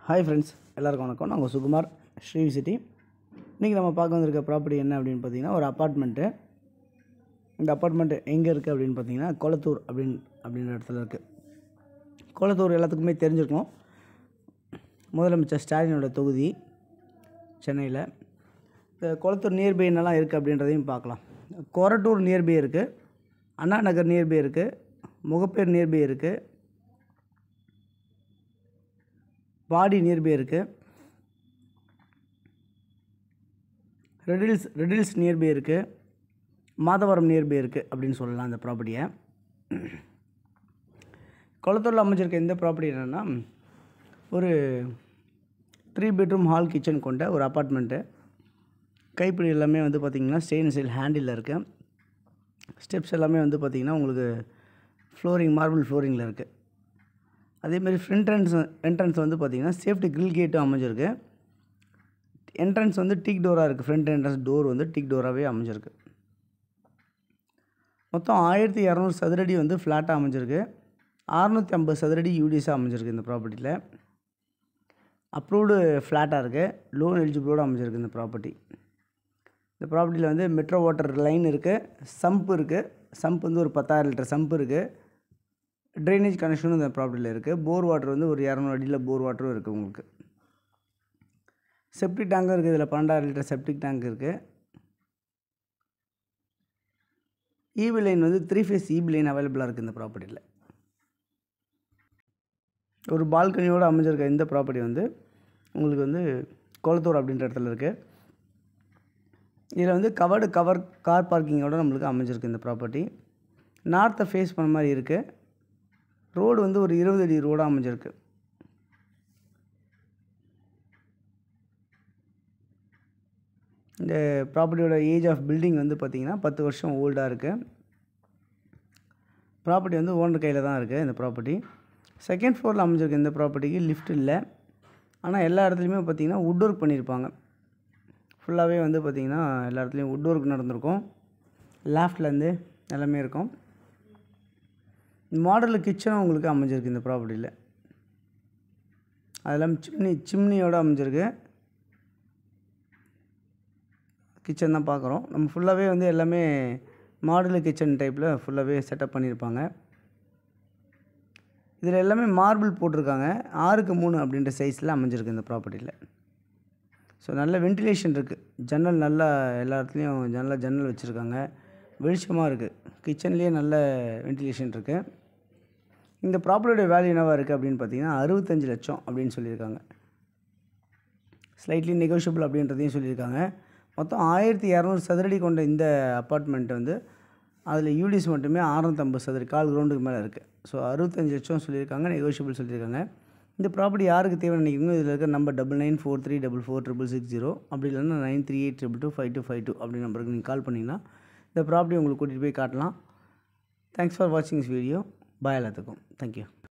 hi friends எல்லாருக்கும் வணக்கம் நான் உங்கள் சுகுமார் ஸ்ரீ சிட்டி இன்றைக்கி நம்ம பார்க்க வந்திருக்க ப்ராப்பர்ட்டி என்ன அப்படின்னு பார்த்தீங்கன்னா ஒரு அப்பார்ட்மெண்ட்டு இந்த அப்பார்ட்மெண்ட் எங்கே இருக்குது அப்படின்னு பார்த்தீங்கன்னா கொளத்தூர் அப்படின்னு அப்படின்ற இடத்துல இருக்குது கொளத்தூர் எல்லாத்துக்குமே தெரிஞ்சிருக்கும் முதலமைச்சர் ஸ்டாலினோட தொகுதி சென்னையில் இந்த கொளத்தூர் நியர்பை என்னெல்லாம் இருக்குது அப்படின்றதையும் பார்க்கலாம் கொரட்டூர் நியர்பை இருக்குது அண்ணா நகர் நியர்பை இருக்குது முகப்பேர் நியர்பை இருக்குது பாடி நியர்பை இருக்குது ரெடில்ஸ் ரெடில்ஸ் நியர்பை இருக்குது மாதவரம் நியர்பை இருக்குது அப்படின்னு சொல்லலாம் அந்த ப்ராப்பர்ட்டியை குளத்தூரில் அமைஞ்சிருக்க இந்த ப்ராப்பர்ட்டி என்னென்னா ஒரு த்ரீ பெட்ரூம் ஹால் கிச்சன் கொண்ட ஒரு அப்பார்ட்மெண்ட்டு கைப்பிடி எல்லாமே வந்து பார்த்திங்கன்னா ஸ்டெயின் ஸ்டைல் ஹேண்டில் இருக்குது ஸ்டெப்ஸ் எல்லாமே வந்து பார்த்திங்கன்னா உங்களுக்கு ஃப்ளோரிங் மார்பிள் ஃப்ளோரிங்கில் இருக்குது அதேமாதிரி ஃப்ரண்ட் என்ட்ரன்ஸ் என்ட்ரன்ஸ் வந்து பார்த்திங்கன்னா சேஃப்டி கிரில் கேட்டும் அமைஞ்சிருக்கு என்ட்ரன்ஸ் வந்து டிக் டோராக இருக்குது ஃப்ரண்ட் என்ட்ரன்ஸ் டோர் வந்து டிக் டோராகவே அமைஞ்சிருக்கு மொத்தம் ஆயிரத்தி இரநூறு சதுரடி வந்து ஃப்ளாட்டாக அமைஞ்சிருக்கு அறநூற்றி ஐம்பது சதுரடி யூடிஸாக அமைஞ்சிருக்கு இந்த ப்ராப்பர்ட்டியில் அப்ரூவ்டு ஃப்ளாட்டாக இருக்குது லோன் எலிஜிபிளோடு அமைஞ்சிருக்கு இந்த ப்ராப்பர்ட்டி இந்த ப்ராப்பர்ட்டியில் வந்து மெட்ரோ வாட்டர் லைன் இருக்குது சம்ப் இருக்குது சம்ப் வந்து ஒரு பத்தாயிரம் லிட்டர் சம்ப் இருக்குது ட்ரைனேஜ் கனெக்ஷனும் இந்த ப்ராப்பர்ட்டியில் இருக்குது போர் வாட்டர் வந்து ஒரு இரநூறு அடியில் போர் வாட்டரும் இருக்குது உங்களுக்கு செப்டிக் டேங்கும் இருக்குது இதில் பன்னெண்டாயிரம் லிட்டர் செப்டிக் டேங்க் இருக்குது ஈபி லைன் வந்து த்ரீ ஃபேஸ் ஈபி லைன் அவைலபிளாக இருக்குது இந்த ப்ராப்பர்ட்டியில் ஒரு பால்கனியோடு அமைஞ்சிருக்க இந்த ப்ராப்பர்ட்டி வந்து உங்களுக்கு வந்து கொளத்தூர் அப்படின்ற இடத்துல இருக்குது இதில் வந்து கவர்டு கவர் கார் பார்க்கிங்கோடு நம்மளுக்கு அமைஞ்சிருக்கு இந்த ப்ராப்பர்ட்டி நார்த்தை ஃபேஸ் பண்ண மாதிரி இருக்குது ரோடு வந்து ஒரு இருபது அடி ரோடாக அமைஞ்சிருக்கு இந்த ப்ராப்பர்ட்டியோட ஏஜ் ஆஃப் பில்டிங் வந்து பார்த்திங்கன்னா பத்து வருஷம் ஓல்டாக இருக்குது ப்ராப்பர்ட்டி வந்து ஓனர் கையில் தான் இருக்குது இந்த ப்ராப்பர்ட்டி செகண்ட் ஃப்ளோரில் அமைஞ்சிருக்கு இந்த ப்ராப்பர்ட்டிக்கு லிஃப்ட் இல்லை ஆனால் எல்லா இடத்துலையுமே பார்த்திங்கன்னா வுட் ஒர்க் பண்ணியிருப்பாங்க ஃபுல்லாகவே வந்து பார்த்திங்கன்னா எல்லா இடத்துலையும் வுட் ஒர்க் நடந்திருக்கும் லேஃப்ட்லேருந்து எல்லாமே இருக்கும் மாடல் கிச்சனும் உங்களுக்கு அமைஞ்சிருக்கு இந்த ப்ராப்பர்ட்டியில் அதெல்லாம் சிம்னி சிம்னியோடு அமைஞ்சிருக்கு கிச்சன் தான் பார்க்குறோம் நம்ம ஃபுல்லாகவே வந்து எல்லாமே மாடுலர் கிச்சன் டைப்பில் ஃபுல்லாகவே செட்டப் பண்ணியிருப்பாங்க இதில் எல்லாமே மார்பிள் போட்டிருக்காங்க ஆறுக்கு மூணு அப்படின்ற சைஸில் அமைஞ்சிருக்கு இந்த ப்ராப்பர்ட்டியில் ஸோ நல்ல வென்டிலேஷன் இருக்குது ஜன்னல் நல்லா எல்லா இடத்துலையும் நல்ல ஜன்னல் வச்சுருக்காங்க வெளிச்சமாக இருக்குது கிச்சன்லேயே நல்ல வென்டிலேஷன் இருக்குது இந்த ப்ராப்பர்ட்டியோட வேல்யூ என்னவாக இருக்குது அப்படின்னு பார்த்தீங்கன்னா அறுபத்தஞ்சு லட்சம் அப்படின்னு சொல்லியிருக்காங்க ஸ்லைட்லி நெகோஷியபிள் அப்படின்றதையும் சொல்லியிருக்காங்க மொத்தம் ஆயிரத்தி இரநூறு சதுரடி கொண்ட இந்த அப்பார்ட்மெண்ட் வந்து அதில் யூடிஸ் மட்டுமே அறநூற்றம்பது சதுரடி கால் கிரவுண்டுக்கு மேலே இருக்குது ஸோ அறுபத்தஞ்சு லட்சம் சொல்லியிருக்காங்க நெகோஷியபிள் சொல்லியிருக்காங்க இந்த ப்ராப்பர்ட்டி யாருக்கு தேவை நினைக்கிறீங்களோ இதில் இருக்க number double nine four three double four triple six zero அப்படி இல்லைன்னா nine three eight triple two five two five two அப்படி நம்பருக்கு நீங்கள் கால் பண்ணிங்கன்னா இந்த ப்ராப்பர்ட்டி உங்களுக்கு கூட்டிகிட்டு போய் காட்டலாம் தேங்க்ஸ் ஃபார் வாட்சிங் திஸ் வீடியோ பாய் எல்லாத்துக்கும் தேங்க்யூ